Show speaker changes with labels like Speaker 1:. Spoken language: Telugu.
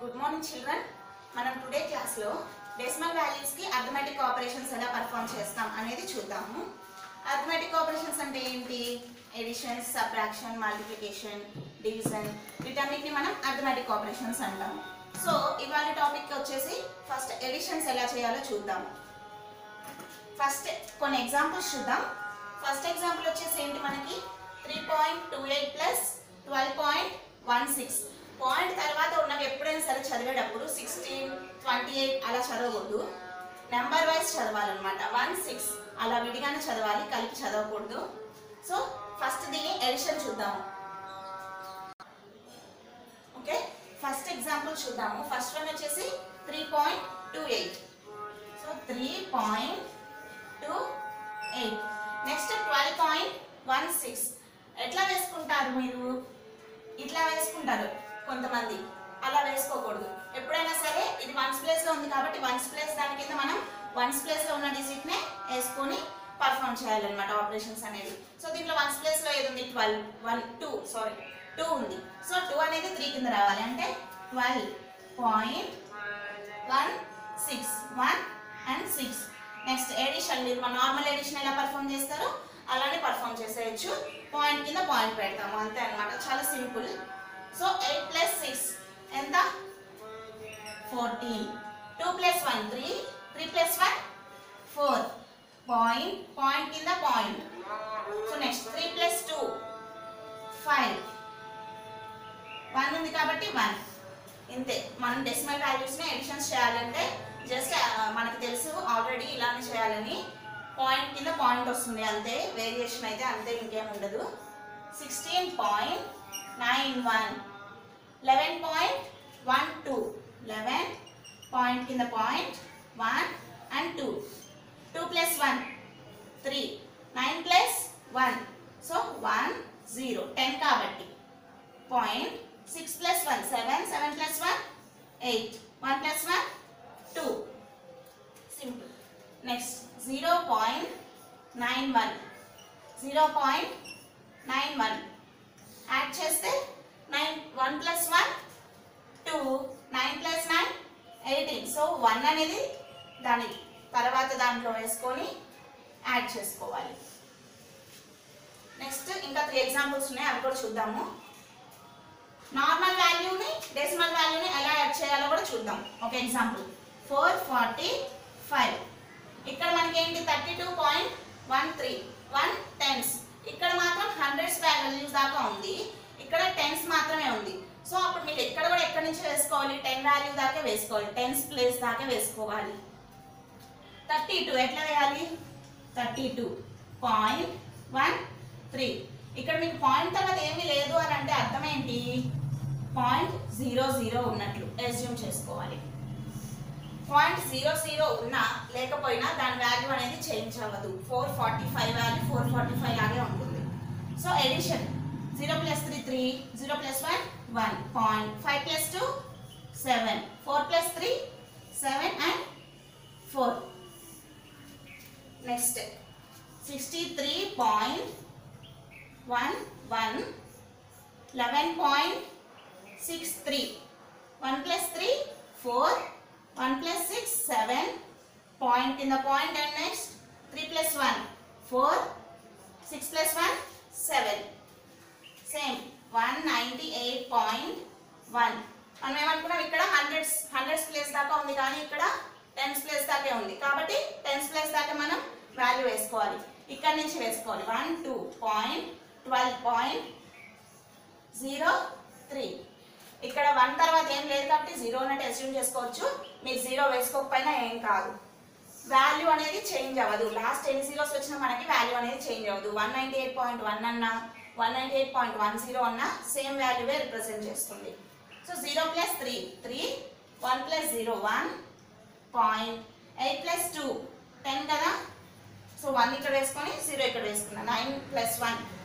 Speaker 1: గుడ్ మార్నింగ్ చిల్డ్రన్ మనం టుడే క్లాస్లో డెసిమల్ వాల్యూస్కి అర్థమెటిక్ ఆపరేషన్స్ ఎలా పర్ఫామ్ చేస్తాం అనేది చూద్దాము అర్థమెటిక్ ఆపరేషన్స్ అంటే ఏంటి ఎడిషన్ సబ్ట్రాక్షన్ మల్టిప్లికేషన్ డివిజన్ వీటన్నిటిని మనం అర్థమెటిక్ ఆపరేషన్స్ అంటాం సో ఇవాళ టాపిక్ వచ్చేసి ఫస్ట్ ఎడిషన్స్ ఎలా చేయాలో చూద్దాం ఫస్ట్ కొన్ని ఎగ్జాంపుల్స్ చూద్దాం ఫస్ట్ ఎగ్జాంపుల్ వచ్చేసి ఏంటి మనకి three point two eight plus twelve point one six point తర్వాత ఉన్నవి ఎప్పుడైనా సరే చదివేటప్పుడు సిక్స్టీన్ ట్వంటీ ఎయిట్ అలా చదవకూడదు నెంబర్ వైజ్ చదవాలన్నమాట వన్ సిక్స్ అలా విడిగానే చదవాలి కలిపి చదవకూడదు సో ఫస్ట్ దీని ఎడిషన్ చూద్దాము ఓకే ఫస్ట్ ఎగ్జాంపుల్ చూద్దాము ఫస్ట్ వన్ వచ్చేసి three point two eight so three point two eight next twelve point one six ఎట్లా వేసుకుంటారు మీరు ఇట్లా వేసుకుంటారు కొంతమంది అలా వేసుకోకూడదు ఎప్పుడైనా సరే ఇది వన్స్ ప్లేస్ లో ఉంది కాబట్టి వన్స్ ప్లేస్ దాని కింద మనం వన్స్ ప్లేస్ లో ఉన్న డిజిట్ నే వేసుకొని పర్ఫామ్ చేయాలన్నమాట ఆపరేషన్స్ అనేది సో దీంట్లో వన్స్ ప్లేస్ లో ఏది ఉంది twelve one two sorry two ఉంది సో టూ అనేది త్రీ కింద రావాలి అంటే twelve point one six one and six next addition మీరు మన నార్మల్ ఎడిషన్ ఎలా పర్ఫామ్ చేస్తారో అలానే పర్ఫామ్ చేసేయచ్చు పాయింట్ కింద పాయింట్ పెడతాము అంతే అన్నమాట చాలా simple so eight plus six ఎంత fourteen two plus one three three plus one four point point కింద point so next three plus two five one ఉంది కాబట్టి వన్ ఇంతే మనం డెసిమల్ వాల్యూస్ని ఎడిషన్స్ చేయాలంటే జస్ట్ మనకు తెలుసు ఆల్రెడీ ఇలానే చేయాలని పాయింట్ కింద పాయింట్ వస్తుంది అంతే వేరియేషన్ అయితే అంతే ఇంకేం ఉండదు sixteen point nine one eleven point one two eleven point కింద point one and two two plus one three nine plus one so one zero ten కాబట్టి point six plus one seven seven plus one eight one plus one two simple next zero point nine one zero point nine one add చేస్తే nine one plus one two nine plus nine eighteen so one అనేది దాని తర్వాత దాంట్లో వేసుకొని యాడ్ చేసుకోవాలి నెక్స్ట్ ఇంకా త్రీ ఎగ్జాంపుల్స్ ఉన్నాయి అవి కూడా చూద్దాము నార్మల్ వాల్యూని డెసిమల్ వాల్యూని ఎలా యాడ్ చేయాలో కూడా చూద్దాం ఒక ఎగ్జాంపుల్ ఫోర్ ఫార్టీ ఫైవ్ ఇక్కడ మనకి ఏంటి thirty two point one three one tens ఇక్కడ మాత్రం హండ్రెడ్స్ వాల్యూస్ దాకా ఉంది ఇక్కడ టెన్స్ మాత్రమే ఉంది సో అప్పుడు మీరు ఎక్కడ కూడా ఎక్కడి నుంచి వేసుకోవాలి టెన్ వాల్యూ దాకా వేసుకోవాలి టెన్స్ ప్లేస్ దాకా వేసుకోవాలి థర్టీ టూ ఎట్లా వేయాలి thirty two point one three ఇక్కడ మీకు పాయింట్ తర్వాత ఏమీ లేదు అని అంటే అర్థం ఏంటి పాయింట్ జీరో జీరో ఉన్నట్లు ఎస్యూమ్ చేసుకోవాలి పాయింట్ జీరో జీరో ఉన్నా లేకపోయినా దాని వాల్యూ అనేది చేంజ్ అవ్వదు four forty five value four forty five లాగే ఉంటుంది so addition zero plus three three zero plus one one point five plus two seven four plus three seven and four next sixty three point one one eleven point six three one plus three four one plus six seven point in the point and next three plus one four six plus one seven same one ninety eight point one మనం ఏమనుకున్నాం ఇక్కడ హండ్రెడ్స్ హండ్రెడ్స్ ప్లేస్ దాకా ఉంది కానీ ఇక్కడ టెన్స్ ప్లేస్ దాకే ఉంది కాబట్టి టెన్స్ ప్లేస్ దాకా మనం వాల్యూ వేసుకోవాలి ఇక్కడ నుంచి వేసుకోవాలి one two point twelve point zero three ఇక్కడ వన్ తర్వాత ఏం లేదు కాబట్టి జీరో అన్నట్టు అస్యూమ్ చేసుకోవచ్చు మీరు జీరో వేసుకోకపోయినా ఏం కాదు వాల్యూ అనేది చేంజ్ అవ్వదు లాస్ట్ ఎన్ని జీరోస్ వచ్చినా మనకి వాల్యూ అనేది చేంజ్ అవ్వదు one ninety eight point one అన్నా one ninety eight point one zero అన్నా సేమ్ వాల్యూవే రిప్రజెంట్ చేస్తుంది so zero plus three three one plus zero one point eight plus two ten కదా సో వన్ ఇక్కడ వేసుకొని జీరో ఇక్కడ వేసుకున్నా నైన్ ప్లస్ వన్